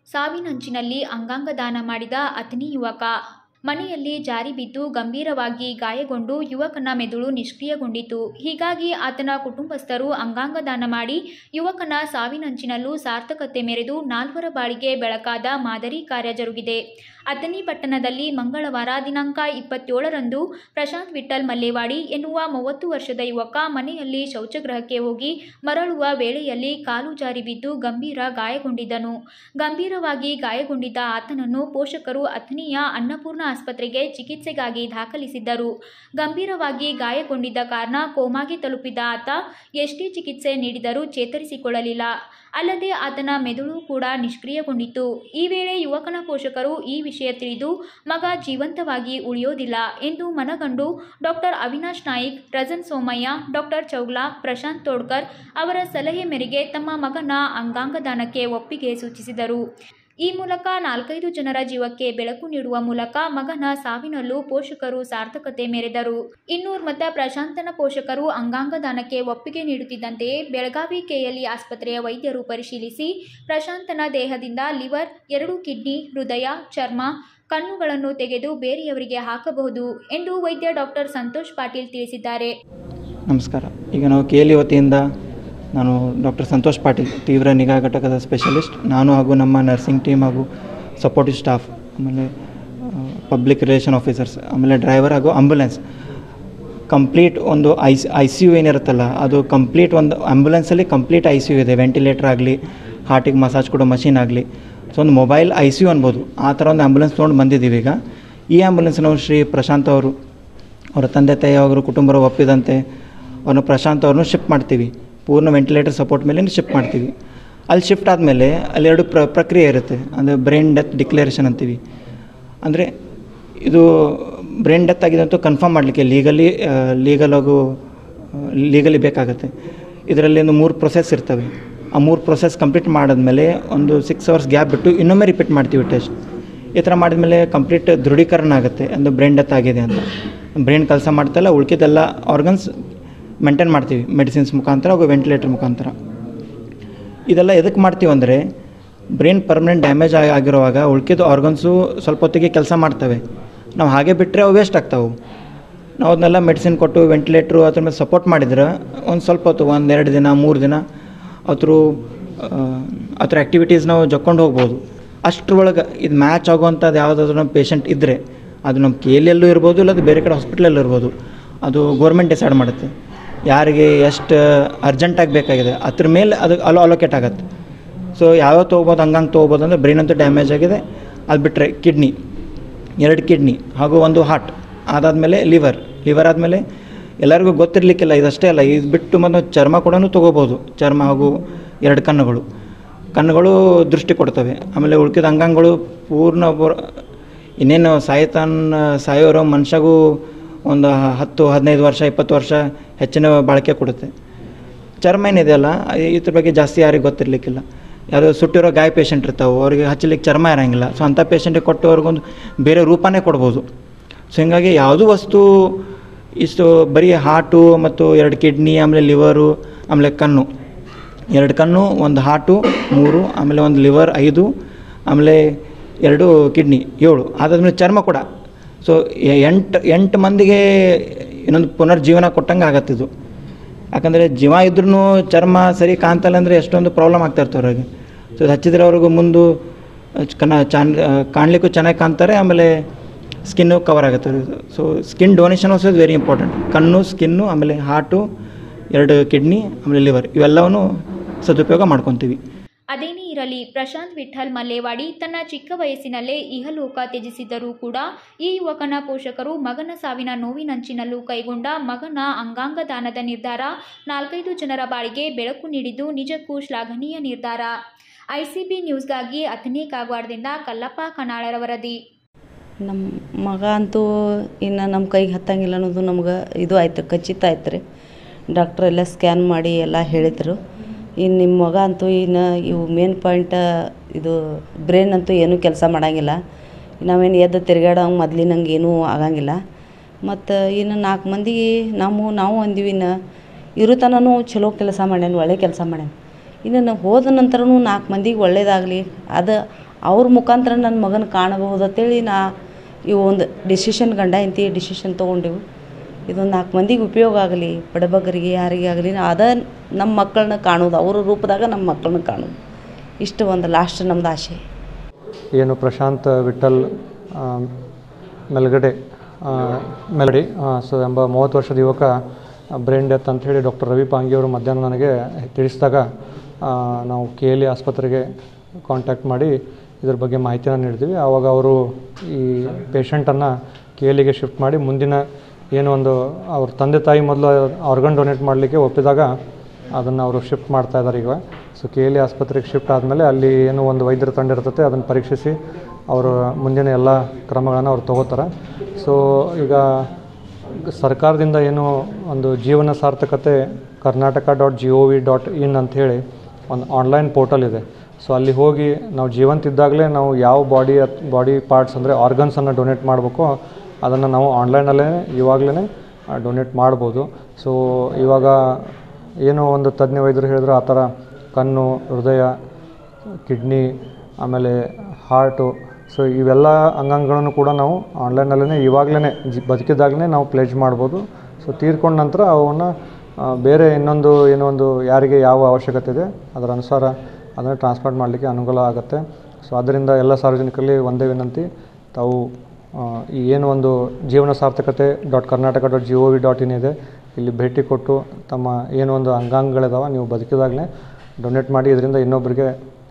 ಸಾವಿನಂಚಿನಲ್ಲಿ ಅಂಗಾಂಗ ದಾನ ಮಾಡಿದ ಅಥಣಿ ಯುವಕ ಮನೆಯಲ್ಲಿ ಜಾರಿ ಬಿದ್ದು ಗಂಭೀರವಾಗಿ ಗಾಯಗೊಂಡು ಯುವಕನ ಮೆದುಳು ನಿಷ್ಕ್ರಿಯಗೊಂಡಿತು ಹೀಗಾಗಿ ಆತನ ಕುಟುಂಬಸ್ಥರು ಅಂಗಾಂಗ ದಾನ ಮಾಡಿ ಯುವಕನ ಸಾವಿನಂಚಿನಲ್ಲೂ ಸಾರ್ಥಕತೆ ಮೆರೆದು ನಾಲ್ವರ ಬಾಳಿಗೆ ಬೆಳಕಾದ ಮಾದರಿ ಕಾರ್ಯ ಜರುಗಿದೆ ಅಥಣಿ ಪಟ್ಟಣದಲ್ಲಿ ಮಂಗಳವಾರ ದಿನಾಂಕ ಇಪ್ಪತ್ತೇಳರಂದು ಪ್ರಶಾಂತ್ ವಿಠ್ಠಲ್ ಮಲ್ಲೇವಾಡಿ ಎನ್ನುವ ಮೂವತ್ತು ವರ್ಷದ ಯುವಕ ಮನೆಯಲ್ಲಿ ಶೌಚಗೃಹಕ್ಕೆ ಹೋಗಿ ಮರಳುವ ವೇಳೆಯಲ್ಲಿ ಕಾಲು ಜಾರಿ ಬಿದ್ದು ಗಂಭೀರ ಗಾಯಗೊಂಡಿದ್ದನು ಗಂಭೀರವಾಗಿ ಗಾಯಗೊಂಡಿದ್ದ ಆತನನ್ನು ಪೋಷಕರು ಅಥಣಿಯ ಅನ್ನಪೂರ್ಣ ಆಸ್ಪತ್ರೆಗೆ ಚಿಕಿತ್ಸೆಗಾಗಿ ದಾಖಲಿಸಿದ್ದರು ಗಂಭೀರವಾಗಿ ಗಾಯಗೊಂಡಿದ್ದ ಕಾರಣ ಕೋಮಾಗೆ ತಲುಪಿದ ಆತ ಎಷ್ಟೇ ಚಿಕಿತ್ಸೆ ನೀಡಿದರೂ ಚೇತರಿಸಿಕೊಳ್ಳಲಿಲ್ಲ ಅಲ್ಲದೆ ಆತನ ಮೆದುಳು ಕೂಡ ನಿಷ್ಕ್ರಿಯಗೊಂಡಿತ್ತು ಈ ವೇಳೆ ಯುವಕನ ಪೋಷಕರು ಈ ವಿಷಯ ತಿಳಿದು ಮಗ ಜೀವಂತವಾಗಿ ಉಳಿಯೋದಿಲ್ಲ ಎಂದು ಮನಗಂಡು ಡಾಕ್ಟರ್ ಅವಿನಾಶ್ ನಾಯಿಕ್ ರಜನ್ ಸೋಮಯ್ಯ ಡಾಕ್ಟರ್ ಚೌಗ್ಲಾ ಪ್ರಶಾಂತ್ ತೋಡ್ಕರ್ ಅವರ ಸಲಹೆ ಮೇರೆಗೆ ತಮ್ಮ ಮಗನ ಅಂಗಾಂಗ ದಾನಕ್ಕೆ ಒಪ್ಪಿಗೆ ಸೂಚಿಸಿದರು ಈ ಮೂಲಕ ನಾಲ್ಕೈದು ಜನರ ಜೀವಕ್ಕೆ ಬೆಳಕು ನೀಡುವ ಮೂಲಕ ಮಗನ ಸಾವಿನಲ್ಲೂ ಪೋಷಕರು ಸಾರ್ಥಕತೆ ಮೆರೆದರು ಇನ್ನೂರ್ ಮತ್ತು ಪ್ರಶಾಂತನ ಪೋಷಕರು ಅಂಗಾಂಗ ದಾನಕ್ಕೆ ಒಪ್ಪಿಗೆ ನೀಡುತ್ತಿದ್ದಂತೆಯೇ ಬೆಳಗಾವಿ ಕೆಎಲ್ಇ ಆಸ್ಪತ್ರೆಯ ವೈದ್ಯರು ಪರಿಶೀಲಿಸಿ ಪ್ರಶಾಂತನ ದೇಹದಿಂದ ಲಿವರ್ ಎರಡು ಕಿಡ್ನಿ ಹೃದಯ ಚರ್ಮ ಕಣ್ಣುಗಳನ್ನು ತೆಗೆದು ಬೇರೆಯವರಿಗೆ ಹಾಕಬಹುದು ಎಂದು ವೈದ್ಯ ಡಾಕ್ಟರ್ ಸಂತೋಷ್ ಪಾಟೀಲ್ ತಿಳಿಸಿದ್ದಾರೆ ನಮಸ್ಕಾರ ಈಗ ನಾವು ಕೆ ಎಲ್ ಇ ವತಿಯಿಂದ ನಾನು ಡಾಕ್ಟರ್ ಸಂತೋಷ್ ಪಾಟೀಲ್ ತೀವ್ರ ನಿಗಾ ಘಟಕದ ಸ್ಪೆಷಲಿಸ್ಟ್ ನಾನು ಹಾಗೂ ನಮ್ಮ ನರ್ಸಿಂಗ್ ಟೀಮ್ ಹಾಗೂ ಸಪೋರ್ಟಿವ್ ಸ್ಟಾಫ್ ಆಮೇಲೆ ಪಬ್ಲಿಕ್ ರಿಲೇಷನ್ ಆಫೀಸರ್ಸ್ ಆಮೇಲೆ ಡ್ರೈವರ್ ಹಾಗೂ ಆಂಬುಲೆನ್ಸ್ ಕಂಪ್ಲೀಟ್ ಒಂದು I C I C U ಏನಿರುತ್ತಲ್ಲ ಅದು ಕಂಪ್ಲೀಟ್ ಒಂದು ಆ್ಯಂಬುಲೆನ್ಸಲ್ಲಿ ಕಂಪ್ಲೀಟ್ ಐ ಸಿ ಯು ಇದೆ ವೆಂಟಿಲೇಟರ್ ಆಗಲಿ ಹಾರ್ಟಿಗೆ ಮಸಾಜ್ ಕೊಡೋ ಮಷಿನ್ ಆಗಲಿ ಸೊ ಒಂದು ಮೊಬೈಲ್ ಐ ಸಿ ಯು ಅನ್ಬೋದು ಆ ಥರ ಒಂದು ಆ್ಯಂಬುಲೆನ್ಸ್ ತೊಗೊಂಡು ಬಂದಿದ್ದೀವಿ ಈಗ ಈ ಆ್ಯಂಬುಲೆನ್ಸ್ ನಾವು ಶ್ರೀ ಪ್ರಶಾಂತ್ ಅವರು ಅವರ ತಂದೆ ತಾಯಿ ಅವರು ಕುಟುಂಬರು ಒಪ್ಪಿದಂತೆ ಅವ್ರನ್ನ ಪ್ರಶಾಂತ್ ಅವ್ರನ್ನೂ ಶಿಫ್ಟ್ ಮಾಡ್ತೀವಿ ಪೂರ್ಣ ವೆಂಟಿಲೇಟರ್ ಸಪೋರ್ಟ್ ಮೇಲೆ ಶಿಫ್ಟ್ ಮಾಡ್ತೀವಿ ಅಲ್ಲಿ ಶಿಫ್ಟ್ ಆದಮೇಲೆ ಅಲ್ಲಿ ಎರಡು ಪ್ರ ಪ್ರಕ್ರಿಯೆ ಇರುತ್ತೆ ಅಂದರೆ ಬ್ರೈನ್ ಡೆತ್ ಡಿಕ್ಲೇರೇಷನ್ ಅಂತೀವಿ ಅಂದರೆ ಇದು ಬ್ರೈನ್ ಡೆತ್ ಆಗಿದೆ ಅಂತ ಕನ್ಫರ್ಮ್ ಮಾಡಲಿಕ್ಕೆ ಲೀಗಲಿ ಲೀಗಲ್ ಹಾಗೂ ಲೀಗಲಿ ಬೇಕಾಗುತ್ತೆ ಇದರಲ್ಲಿ ಒಂದು ಮೂರು ಪ್ರೊಸೆಸ್ ಇರ್ತವೆ ಆ ಮೂರು ಪ್ರೊಸೆಸ್ ಕಂಪ್ಲೀಟ್ ಮಾಡಿದ್ಮೇಲೆ ಒಂದು ಸಿಕ್ಸ್ ಅವರ್ಸ್ ಗ್ಯಾಪ್ ಬಿಟ್ಟು ಇನ್ನೊಮ್ಮೆ ರಿಪೀಟ್ ಮಾಡ್ತೀವಿ ಟೆಸ್ಟ್ ಈ ಥರ ಮಾಡಿದ್ಮೇಲೆ ಕಂಪ್ಲೀಟ್ ದೃಢೀಕರಣ ಆಗುತ್ತೆ ಅಂದರೆ ಬ್ರೈನ್ ಡೆತ್ ಆಗಿದೆ ಅಂತ ಬ್ರೈನ್ ಕೆಲಸ ಮಾಡ್ತಲ್ಲ ಉಳ್ಕಿದ್ದೆಲ್ಲ ಆರ್ಗನ್ಸ್ ಮೇಂಟೈನ್ ಮಾಡ್ತೀವಿ ಮೆಡಿಸಿನ್ಸ್ ಮುಖಾಂತರ ಹಾಗೂ ವೆಂಟಿಲೇಟರ್ ಮುಖಾಂತರ ಇದೆಲ್ಲ ಎದಕ್ಕೆ ಮಾಡ್ತೀವಿ ಅಂದರೆ ಬ್ರೈನ್ ಪರ್ಮನೆಂಟ್ ಡ್ಯಾಮೇಜ್ ಆಗಿ ಆಗಿರುವಾಗ ಉಳ್ಕಿದ ಆರ್ಗನ್ಸು ಸ್ವಲ್ಪ ಹೊತ್ತಿಗೆ ಕೆಲಸ ಮಾಡ್ತವೆ ನಾವು ಹಾಗೆ ಬಿಟ್ಟರೆ ಅವು ವೇಸ್ಟ್ ಆಗ್ತಾವೆ ನಾವು ಅದನ್ನೆಲ್ಲ ಮೆಡಿಸಿನ್ ಕೊಟ್ಟು ವೆಂಟಿಲೇಟ್ರು ಅದ್ರ ಮೇಲೆ ಸಪೋರ್ಟ್ ಮಾಡಿದ್ರೆ ಒಂದು ಸ್ವಲ್ಪ ಹೊತ್ತು ಒಂದು ಎರಡು ದಿನ ಮೂರು ದಿನ ಅದ್ರ ಅದ್ರ ಆ್ಯಕ್ಟಿವಿಟೀಸ್ ನಾವು ಜಕ್ಕೊಂಡು ಹೋಗ್ಬೋದು ಅಷ್ಟ್ರೊಳಗೆ ಇದು ಮ್ಯಾಚ್ ಆಗುವಂಥದ್ದು ಯಾವುದಾದ್ರೂ ನಮ್ಮ ಪೇಷಂಟ್ ಇದ್ದರೆ ಅದು ನಮ್ಮ ಕೇಲಿಯಲ್ಲೂ ಇರ್ಬೋದು ಇಲ್ಲ ಅದು ಬೇರೆ ಕಡೆ ಹಾಸ್ಪಿಟ್ಲಲ್ಲೂ ಇರ್ಬೋದು ಅದು ಗೋರ್ಮೆಂಟ್ ಡಿಸೈಡ್ ಮಾಡುತ್ತೆ ಯಾರಿಗೆ ಎಷ್ಟು ಅರ್ಜೆಂಟಾಗಿ ಬೇಕಾಗಿದೆ ಅದ್ರ ಮೇಲೆ ಅದು ಅಲೋ ಅಲೋಕೇಟ್ ಆಗುತ್ತೆ ಸೊ ಯಾವ್ಯಾವ ತೊಗೋಬೋದು ಹಂಗಂಗೆ ತೊಗೋಬೋದು ಅಂದರೆ ಬ್ರೈನ್ ಅಂತೂ ಡ್ಯಾಮೇಜ್ ಆಗಿದೆ ಅದು ಬಿಟ್ಟರೆ ಕಿಡ್ನಿ ಎರಡು ಕಿಡ್ನಿ ಹಾಗೂ ಒಂದು ಹಾರ್ಟ್ ಅದಾದಮೇಲೆ ಲಿವರ್ ಲಿವರ್ ಆದಮೇಲೆ ಎಲ್ಲರಿಗೂ ಗೊತ್ತಿರಲಿಕ್ಕಿಲ್ಲ ಇದಷ್ಟೇ ಅಲ್ಲ ಇದು ಬಿಟ್ಟು ಮತ್ತು ಚರ್ಮ ಕೂಡ ತೊಗೋಬೋದು ಚರ್ಮ ಹಾಗೂ ಎರಡು ಕಣ್ಣುಗಳು ಕಣ್ಣುಗಳು ದೃಷ್ಟಿ ಕೊಡ್ತವೆ ಆಮೇಲೆ ಉಳ್ಕಿದ ಅಂಗಾಂಗಗಳು ಪೂರ್ಣ ಪೂರ್ ಇನ್ನೇನು ಸಾಯ್ತಾನ ಸಾಯೋರೋ ಮನುಷ್ಯಗೂ ಒಂದು ಹತ್ತು ಹದಿನೈದು ವರ್ಷ ಇಪ್ಪತ್ತು ವರ್ಷ ಹೆಚ್ಚಿನ ಬಾಳಿಕೆ ಕೊಡುತ್ತೆ ಚರ್ಮ ಏನಿದೆಯಲ್ಲ ಇದ್ರ ಬಗ್ಗೆ ಜಾಸ್ತಿ ಯಾರಿಗೆ ಗೊತ್ತಿರಲಿಕ್ಕಿಲ್ಲ ಯಾರು ಸುಟ್ಟಿರೋ ಗಾಯ ಪೇಷಂಟ್ ಇರ್ತಾವೆ ಅವ್ರಿಗೆ ಹಚ್ಚಲಿಕ್ಕೆ ಚರ್ಮ ಇರೋಂಗಿಲ್ಲ ಸೊ ಅಂಥ ಪೇಷಂಟಿಗೆ ಕೊಟ್ಟು ಅವ್ರಿಗೊಂದು ಬೇರೆ ರೂಪನೇ ಕೊಡ್ಬೋದು ಸೊ ಹೀಗಾಗಿ ಯಾವುದೂ ವಸ್ತು ಇಷ್ಟು ಬರೀ ಹಾರ್ಟು ಮತ್ತು ಎರಡು ಕಿಡ್ನಿ ಆಮೇಲೆ ಲಿವರು ಆಮೇಲೆ ಕಣ್ಣು ಎರಡು ಕಣ್ಣು ಒಂದು ಹಾರ್ಟು ಮೂರು ಆಮೇಲೆ ಒಂದು ಲಿವರ್ ಐದು ಆಮೇಲೆ ಎರಡು ಕಿಡ್ನಿ ಏಳು ಅದಾದ್ಮೇಲೆ ಚರ್ಮ ಕೂಡ ಸೊ ಎಂಟು ಎಂಟು ಮಂದಿಗೆ ಇನ್ನೊಂದು ಪುನರ್ಜೀವನ ಕೊಟ್ಟಂಗೆ ಆಗತ್ತಿದು ಯಾಕಂದರೆ ಜೀವ ಇದ್ರೂ ಚರ್ಮ ಸರಿ ಕಾಣ್ತಲ್ಲ ಅಂದರೆ ಎಷ್ಟೊಂದು ಪ್ರಾಬ್ಲಮ್ ಆಗ್ತಾ ಇರ್ತವೆ ಅವ್ರಿಗೆ ಸೊ ಇದು ಹಚ್ಚಿದ್ರೆ ಅವ್ರಿಗೂ ಮುಂದೆ ಕನ ಚಾನ್ ಕಾಣಲಿಕ್ಕೂ ಚೆನ್ನಾಗಿ ಕಾಣ್ತಾರೆ ಆಮೇಲೆ ಸ್ಕಿನ್ನು ಕವರ್ ಆಗುತ್ತೆ so skin donation also is very important ಕಣ್ಣು ಸ್ಕಿನ್ನು ಆಮೇಲೆ ಹಾರ್ಟು ಎರಡು ಕಿಡ್ನಿ ಆಮೇಲೆ ಲಿವರ್ ಇವೆಲ್ಲವನ್ನು ಸದುಪಯೋಗ ಮಾಡ್ಕೊತೀವಿ ಅದೇನೇ ಇರಲಿ ಪ್ರಶಾಂತ್ ವಿಠ್ಠಲ್ ಮಲ್ಲೇವಾಡಿ ತನ್ನ ಚಿಕ್ಕ ವಯಸ್ಸಿನಲ್ಲೇ ಇಹಲೋಕ ತ್ಯಜಿಸಿದ್ದರೂ ಕೂಡ ಈ ಯುವಕನ ಪೋಷಕರು ಮಗನ ಸಾವಿನ ನೋವಿನಂಚಿನಲ್ಲೂ ಕೈಗೊಂಡ ಮಗನ ಅಂಗಾಂಗ ದಾನದ ನಿರ್ಧಾರ ನಾಲ್ಕೈದು ಜನರ ಬಾಳಿಗೆ ಬೆಳಕು ನೀಡಿದ್ದು ನಿಜಕ್ಕೂ ಶ್ಲಾಘನೀಯ ನಿರ್ಧಾರ ಐಸಿಬಿ ನ್ಯೂಸ್ಗಾಗಿ ಅಥಣಿ ಕಾಗವಾಡದಿಂದ ಕಲ್ಲಪ್ಪ ಕಣಾಳರ ವರದಿ ನಮ್ಮ ಮಗ ಅಂತೂ ಇನ್ನು ನಮ್ಮ ಕೈಗೆ ಹತ್ತಂಗಿಲ್ಲ ಅನ್ನೋದು ನಮ್ಗೆ ಇದು ಆಯ್ತು ಖಚಿತ ಆಯ್ತು ರೀ ಡಾಕ್ಟ್ರ್ ಎಲ್ಲ ಸ್ಕ್ಯಾನ್ ಮಾಡಿ ಎಲ್ಲ ಹೇಳಿದರು ಇನ್ನು ನಿಮ್ಮ ಮಗ ಅಂತೂ ಇನ್ನು ಇವು ಮೇನ್ ಪಾಯಿಂಟ ಇದು ಬ್ರೈನ್ ಅಂತೂ ಏನೂ ಕೆಲಸ ಮಾಡಂಗಿಲ್ಲ ನಾವೇನು ಎದ್ದು ತಿರ್ಗಾಡೋ ಮೊದ್ಲಿನಂಗೆ ಏನೂ ಆಗಂಗಿಲ್ಲ ಮತ್ತು ಇನ್ನು ನಾಲ್ಕು ಮಂದಿಗೆ ನಾವು ನಾವು ಅಂದೀವಿ ಇನ್ನು ಇರೋ ತನೂ ಚಲೋ ಕೆಲಸ ಮಾಡ್ಯಾನ ಒಳ್ಳೆ ಕೆಲಸ ಮಾಡ್ಯಾನ ಇನ್ನು ನಾವು ಹೋದ ನಂತರನೂ ನಾಲ್ಕು ಮಂದಿಗೆ ಒಳ್ಳೇದಾಗಲಿ ಅದು ಅವ್ರ ಮುಖಾಂತರ ನನ್ನ ಮಗನ ಕಾಣಬಹುದು ಅಂತೇಳಿ ನಾ ಇವು ಒಂದು ಡಿಸಿಷನ್ ಗಂಡ ಹೆಂಡತಿ ಡಿಸಿಷನ್ ತೊಗೊಂಡೆವು ಇದೊಂದು ನಾಲ್ಕು ಮಂದಿಗೆ ಉಪಯೋಗ ಆಗಲಿ ಬಡಬಗ್ಗರಿಗೆ ಯಾರಿಗೆ ಆಗಲಿ ಅದ ನಮ್ಮ ಮಕ್ಕಳನ್ನ ಕಾಣೋದು ಅವ್ರ ರೂಪದಾಗ ನಮ್ಮ ಮಕ್ಕಳನ್ನ ಕಾಣೋದು ಇಷ್ಟು ಒಂದು ಲಾಸ್ಟ್ ನಮ್ದು ಆಸೆ ಏನು ಪ್ರಶಾಂತ್ ವಿಠಲ್ ಆ, ಮೆಲ್ಗಡೆ ಆ, ಮೆಲಡಿ ಸೊ ಎಂಬ ಮೂವತ್ತು ವರ್ಷದ ಯುವಕ ಬ್ರೈನ್ ಡೆತ್ ಅಂಥೇಳಿ ಡಾಕ್ಟರ್ ರವಿ ಪಾಂಗಿ ಅವರು ಮಧ್ಯಾಹ್ನ ನನಗೆ ತಿಳಿಸಿದಾಗ ಆ, ನಾವು ಕೆ ಎಲ್ ಇ ಆಸ್ಪತ್ರೆಗೆ ಕಾಂಟ್ಯಾಕ್ಟ್ ಮಾಡಿ ಇದ್ರ ಬಗ್ಗೆ ಮಾಹಿತಿನ ನೀಡ್ತೀವಿ ಆವಾಗ ಅವರು ಈ ಪೇಷಂಟನ್ನು ಕೆ ಎಲ್ ಇಗೆ ಶಿಫ್ಟ್ ಮಾಡಿ ಮುಂದಿನ ಏನು ಒಂದು ಅವ್ರ ತಂದೆ ತಾಯಿ ಮೊದಲು ಆರ್ಗನ್ ಡೊನೇಟ್ ಮಾಡಲಿಕ್ಕೆ ಒಪ್ಪಿದಾಗ ಅದನ್ನು ಅವರು ಶಿಫ್ಟ್ ಮಾಡ್ತಾ ಇದ್ದಾರೆ ಈಗ ಸೊ ಕೆ ಎಲ್ ಇ ಆಸ್ಪತ್ರೆಗೆ ಶಿಫ್ಟ್ ಆದಮೇಲೆ ಅಲ್ಲಿ ಏನು ಒಂದು ವೈದ್ಯರ ತಂಡ ಇರ್ತದೆ ಅದನ್ನು ಪರೀಕ್ಷಿಸಿ ಅವರು ಮುಂದಿನ ಎಲ್ಲ ಕ್ರಮಗಳನ್ನು ಅವ್ರು ತಗೋತಾರೆ ಸೊ ಈಗ ಸರ್ಕಾರದಿಂದ ಏನು ಒಂದು ಜೀವನ ಸಾರ್ಥಕತೆ Karnataka dot G O V dot in ಅಂಥೇಳಿ ಒಂದು ಆನ್ಲೈನ್ ಪೋರ್ಟಲ್ ಇದೆ ಸೊ ಅಲ್ಲಿ ಹೋಗಿ ನಾವು ಜೀವಂತ ಇದ್ದಾಗಲೇ ನಾವು ಯಾವ ಬಾಡಿ ಬಾಡಿ ಪಾರ್ಟ್ಸ್ ಅಂದರೆ ಆರ್ಗನ್ಸನ್ನು ಡೊನೇಟ್ ಮಾಡಬೇಕೋ ಅದನ್ನು ನಾವು ಆನ್ಲೈನಲ್ಲೇ ಇವಾಗಲೇ ಡೊನೇಟ್ ಮಾಡ್ಬೋದು ಸೊ ಇವಾಗ ಏನೋ ಒಂದು ತಜ್ಞ ವೈದ್ಯರು ಹೇಳಿದ್ರು ಆ ಥರ ಕಣ್ಣು ಹೃದಯ ಕಿಡ್ನಿ ಆಮೇಲೆ ಹಾರ್ಟು ಸೊ ಇವೆಲ್ಲ ಅಂಗಾಂಗಗಳನ್ನು ಕೂಡ ನಾವು ಆನ್ಲೈನಲ್ಲೇ ಇವಾಗಲೇ ಜಿ ಬದುಕಿದಾಗಲೇ ನಾವು ಪ್ಲೇಜ್ ಮಾಡ್ಬೋದು ಸೊ ತೀರ್ಕೊಂಡ ನಂತರ ಅವನ್ನು ಆ, ಬೇರೆ ಇನ್ನೊಂದು ಏನೋ ಒಂದು ಯಾರಿಗೆ ಯಾವ ಅವಶ್ಯಕತೆ ಇದೆ ಅದರ ಅನುಸಾರ ಅದನ್ನು ಟ್ರಾನ್ಸ್ಪ್ಲಾಂಟ್ ಮಾಡಲಿಕ್ಕೆ ಅನುಕೂಲ ಆಗುತ್ತೆ ಸೊ ಅದರಿಂದ ಎಲ್ಲ ಸಾರ್ವಜನಿಕರಲ್ಲಿ ಒಂದೇ ವಿನಂತಿ ತಾವು ಆ, ಈ ಏನು ಒಂದು ಜೀವನ ಸಾರ್ಥಕತೆ dot Karnataka dot G O V dot in ಇದೆ ಇಲ್ಲಿ ಭೇಟಿ ಕೊಟ್ಟು ತಮ್ಮ ಏನು ಒಂದು ಅಂಗಾಂಗಗಳಿದಾವೆ ನೀವು ಬದುಕಿದಾಗಲೇ ಡೊನೇಟ್ ಮಾಡಿ ಇದರಿಂದ ಇನ್ನೊಬ್ಬರಿಗೆ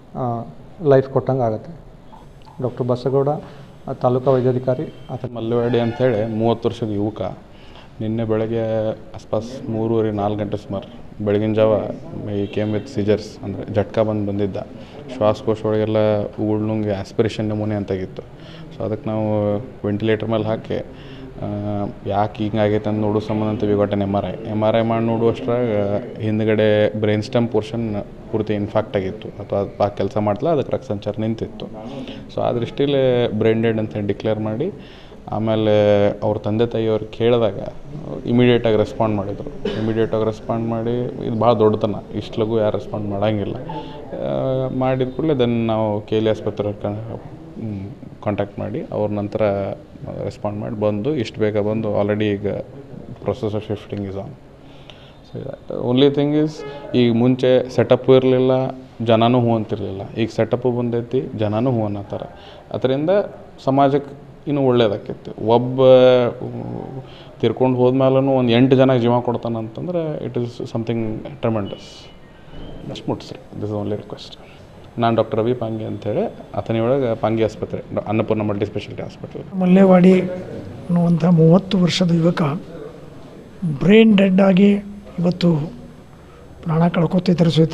ಲೈಫ್ ಕೊಟ್ಟಂಗೆ ಆಗುತ್ತೆ ಡಾಕ್ಟರ್ ಬಸಗೌಡ ಆ, ತಾಲೂಕಾ ವೈದ್ಯಾಧಿಕಾರಿ ಆತ ಮಲ್ಲವಾಡಿ ಅಂಥೇಳಿ ಮೂವತ್ತು ವರ್ಷದ ಯುವಕ ನಿನ್ನೆ ಬೆಳಗ್ಗೆ ಆಸ್ಪಾಸ್ ಮೂರುವರೆ ನಾಲ್ಕು ಗಂಟೆ ಸುಮಾರು ಬೆಳಗಿನ ಜಾವ ಈ ಕೇಮ್ ವಿತ್ ಸೀಜರ್ಸ್ ಅಂದರೆ ಜಟ್ಕಾ ಬಂದು ಬಂದಿದ್ದ ಶ್ವಾಸಕೋಶ ಒಳಗೆಲ್ಲ ಉಗುಳ್ನುಂಗೆ ಆಸ್ಪಿರೇಷನ್ ನಮೂನೆ ಅಂತಾಗಿತ್ತು ಸೊ ಅದಕ್ಕೆ ನಾವು ವೆಂಟಿಲೇಟರ್ ಮೇಲೆ ಹಾಕಿ ಯಾಕೆ ಹಿಂಗಾಗೈತೆ ಅಂತ ನೋಡೋ ಸಂಬಂಧ ಅಂತ ವಿಗೋಟನ್ M R I M R I ಮಾಡಿ ನೋಡುವಷ್ಟ್ರಾಗ ಹಿಂದ್ಗಡೆ ಬ್ರೈನ್ ಸ್ಟಮ್ ಪೋರ್ಷನ್ ಪೂರ್ತಿ ಇನ್ಫಾಕ್ಟ್ ಆಗಿತ್ತು ಅಥವಾ ಅದು ಆ ಕೆಲಸ ಮಾಡ್ತಲ್ಲ ಅದಕ್ಕೆ ರಕ್ತ ಸಂಚಾರ ನಿಂತಿತ್ತು ಸೊ ಆ ದೃಷ್ಟಿಲೇ ಬ್ರೈನ್ ಡೆಡ್ ಅಂತ ಡಿಕ್ಲೇರ್ ಮಾಡಿ ಆಮೇಲೆ ಅವ್ರ ತಂದೆ ತಾಯಿಯವ್ರು ಕೇಳಿದಾಗ ಇಮಿಡಿಯೇಟಾಗಿ ರೆಸ್ಪಾಂಡ್ ಮಾಡಿದರು ಇಮಿಡಿಯೇಟಾಗಿ ರೆಸ್ಪಾಂಡ್ ಮಾಡಿ ಇದು ಭಾಳ ದೊಡ್ಡತನ ಇಷ್ಟು ಲಘು ಯಾರು ರೆಸ್ಪಾಂಡ್ ಮಾಡೋಂಗಿಲ್ಲ ಮಾಡಿದ ಕೂಡಲೇ ದೆನ್ ನಾವು ಕೆ ಎಲ್ ಆಸ್ಪತ್ರೆ ಕಾಂಟ್ಯಾಕ್ಟ್ ಮಾಡಿ ಅವ್ರ ನಂತರ ರೆಸ್ಪಾಂಡ್ ಮಾಡಿ ಬಂದು ಇಷ್ಟು ಬೇಗ ಬಂದು ಆಲ್ರೆಡಿ ಈಗ process of shifting is on so only thing is ಈಗ ಮುಂಚೆ ಸೆಟಪ್ಪು ಇರಲಿಲ್ಲ ಜನನೂ ಹೂ ಅಂತಿರಲಿಲ್ಲ ಈಗ ಸೆಟಪ್ಪು ಬಂದೈತಿ ಜನನೂ ಹೂ ಅನ್ನತ್ತಾರ ಅದರಿಂದ ಸಮಾಜಕ್ಕೆ ಇನ್ನೂ ಒಳ್ಳೇದಾಕೈತಿ ಒಬ್ಬ ತಿರ್ಕೊಂಡು ಹೋದ್ಮೇಲೂ ಒಂದು ಎಂಟು ಜನ ಜೀವ ಕೊಡ್ತಾನಂತಂದ್ರೆ ಇಟ್ ಈಸ್ ಸಮಥಿಂಗ್ ಟ್ರಮೆಂಡಸ್ ಅಷ್ಟು ಮುಟ್ಟಿಸ್ರಿ ದಿಸ್ ಓನ್ಲಿ ರಿಕ್ವೆಸ್ಟ್ ನಾನು ಡಾಕ್ಟರ್ ರವಿ ಪಾಂಗಿ ಅಂತೇಳಿ ಅಥಣಿ ಒಳಗೆ ಪಾಂಗಿ ಆಸ್ಪತ್ರೆ ಡ- Annapurna multi speciality hospital Mallewadi ಅನ್ನುವಂಥ ಮೂವತ್ತು ವರ್ಷದ ಯುವಕ ಬ್ರೈನ್ ಡೆಡ್ ಆಗಿ ಇವತ್ತು ಪ್ರಾಣ ಕಳ್ಕೊತಿದ್ದರು ಸಹಿತ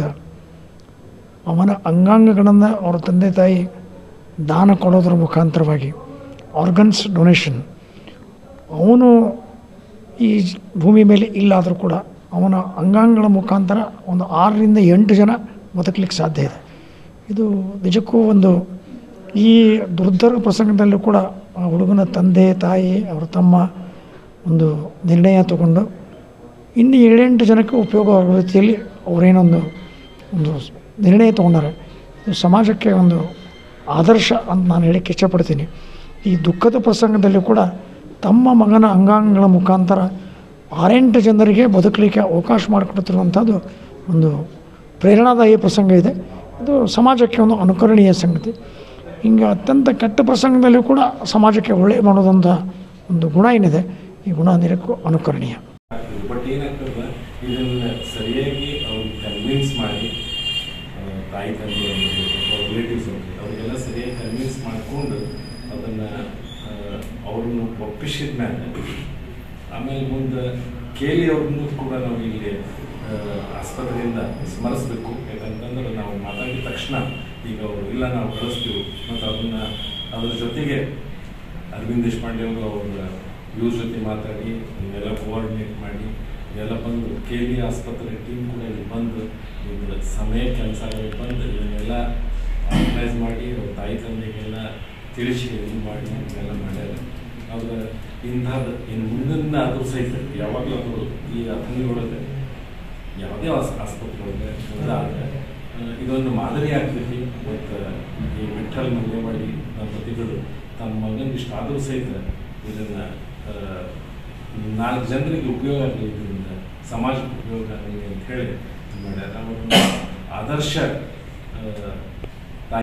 ಅವನ ಅಂಗಾಂಗಗಳನ್ನು ಅವರ ತಂದೆ ತಾಯಿ ದಾನ ಕೊಡೋದ್ರ ಮುಖಾಂತರವಾಗಿ ಆರ್ಗನ್ಸ್ ಡೊನೇಷನ್ ಅವನು ಈ ಭೂಮಿ ಮೇಲೆ ಇಲ್ಲಾದರೂ ಕೂಡ ಅವನ ಅಂಗಾಂಗಗಳ ಮುಖಾಂತರ ಒಂದು ಆರರಿಂದ ಎಂಟು ಜನ ಬದುಕಲಿಕ್ಕೆ ಸಾಧ್ಯ ಇದೆ ಇದು ನಿಜಕ್ಕೂ ಒಂದು ಈ ದುರ್ಧರ ಪ್ರಸಂಗದಲ್ಲೂ ಕೂಡ ಆ ಹುಡುಗನ ತಂದೆ ತಾಯಿ ಅವರ ತಮ್ಮ ಒಂದು ನಿರ್ಣಯ ತಗೊಂಡು ಇನ್ನು ಏಳೆಂಟು ಜನಕ್ಕೆ ಉಪಯೋಗವಾಗುವ ರೀತಿಯಲ್ಲಿ ಅವರೇನೊಂದು ಒಂದು ನಿರ್ಣಯ ತೊಗೊಂಡಾರೆ ಇದು ಸಮಾಜಕ್ಕೆ ಒಂದು ಆದರ್ಶ ಅಂತ ನಾನು ಹೇಳಕ್ಕೆ ಇಷ್ಟಪಡ್ತೀನಿ ಈ ದುಃಖದ ಪ್ರಸಂಗದಲ್ಲಿ ಕೂಡ ತಮ್ಮ ಮಗನ ಅಂಗಾಂಗಗಳ ಮುಖಾಂತರ ಆರೆಂಟು ಜನರಿಗೆ ಬದುಕಲಿಕ್ಕೆ ಅವಕಾಶ ಮಾಡಿಕೊಡ್ತಿರುವಂಥದ್ದು ಒಂದು ಪ್ರೇರಣಾದಾಯಿ ಪ್ರಸಂಗ ಇದೆ ಇದು ಸಮಾಜಕ್ಕೆ ಒಂದು ಅನುಕರಣೀಯ ಸಂಗತಿ ಹಿಂಗೆ ಅತ್ಯಂತ ಕೆಟ್ಟ ಪ್ರಸಂಗದಲ್ಲೂ ಕೂಡ ಸಮಾಜಕ್ಕೆ ಒಳ್ಳೆಯ ಮಾಡೋದಂಥ ಒಂದು ಗುಣ ಏನಿದೆ ಈ ಗುಣ ನಿರಕ್ಕೂ ಅನುಕರಣೀಯ ಬಟ್ ಏನಾಗ್ತದೆ ಇದನ್ನ ಸರಿಯಾಗಿ ಅವ್ರಿಗೆ ಕನ್ವಿನ್ಸ್ ಮಾಡಿ ಆ, ತಾಯಿ ತಂದೆ ರಿಲೇಟಿವ್ಸ್ ಅವ್ರಿಗೆಲ್ಲ ಸರಿಯಾಗಿ ಕನ್ವಿನ್ಸ್ ಮಾಡಿಕೊಂಡು ಅದನ್ನು ಅವ್ರನ್ನ ಒಪ್ಪಿಸಿದ ಮೇಲೆ ಆಮೇಲೆ ಮುಂದೆ ಕೇಳಿ ಅವ್ರನ್ನೂ ಕೂಡ ನಾವು ಇಲ್ಲಿ ಆ, ಆಸ್ಪತ್ರೆಯಿಂದ ಸ್ಮರಿಸ್ಬೇಕು ಯಾಕಂತಂದ್ರೆ ನಾವು ಮಾತಾಡಿದ ತಕ್ಷಣ ಈಗ ಅವರು ಇಲ್ಲ ನಾವು ಕಳಿಸ್ತೀವಿ ಮತ್ತು ಅದನ್ನು ಅದ್ರ ಜೊತೆಗೆ ಅರವಿಂದ್ ದೇಶಪಾಂಡೆ ಅವರು ಅವ್ರ ಇವ್ರ ಜೊತೆ ಮಾತಾಡಿ ಇದೆಲ್ಲ ಕೋಆರ್ಡಿನೇಟ್ ಮಾಡಿ ಇದೆಲ್ಲ ಬಂದು ಕೆ ವಿ ಆಸ್ಪತ್ರೆ ಟೀಮ್ ಕೂಡ ಇಲ್ಲಿ ಬಂದು ಇದ್ರ ಸಮಯ ಕೆಲಸ ಬಂದು ಇದನ್ನೆಲ್ಲ ಆರ್ಗನೈಸ್ ಮಾಡಿ ಅವ್ರ ತಾಯಿ ತಂದೆಗೆಲ್ಲ ತಿಳಿಸಿ ಇದು ಮಾಡಿ ಇದೆಲ್ಲ ಮಾಡ್ಯಾರ ಅವ್ರ ಇಂಥದ್ದು ಇನ್ನು ಮುಂದಿನ ಅದು ಸಹಿತ ಯಾವಾಗಲೂ ಅವರು ಈ ಅಥಣಿ ಒಳಗೆ ಯಾವುದೇ ಆಸ್ ಆಸ್ಪತ್ರೆ ಒಳಗೆ ಅದಾದ್ರೆ ಆ, ಇದೊಂದು ಮಾದರಿ ಆಗ್ತೈತಿ ಮತ್ತು ಈ ಮೆಟ್ರೋ ವಿಠಲ್ ಮಲ್ಲೇವಾಡಿ ದಂಪತಿಗಳು ತಮ್ಮ ಮಗನಿಗೆ ಇಷ್ಟಾದರೂ ಸಹಿತ ಇದನ್ನು ನಾಲ್ಕು ಜನರಿಗೆ ಉಪಯೋಗ ಆಗಲಿ ಇದರಿಂದ ಸಮಾಜಕ್ಕೆ ಉಪಯೋಗ ಆಗಲಿ ಅಂತ ಹೇಳಿ ಮಾಡ್ಯಾರ ಅವ್ರನ್ನ ಆದರ್ಶ ಆ,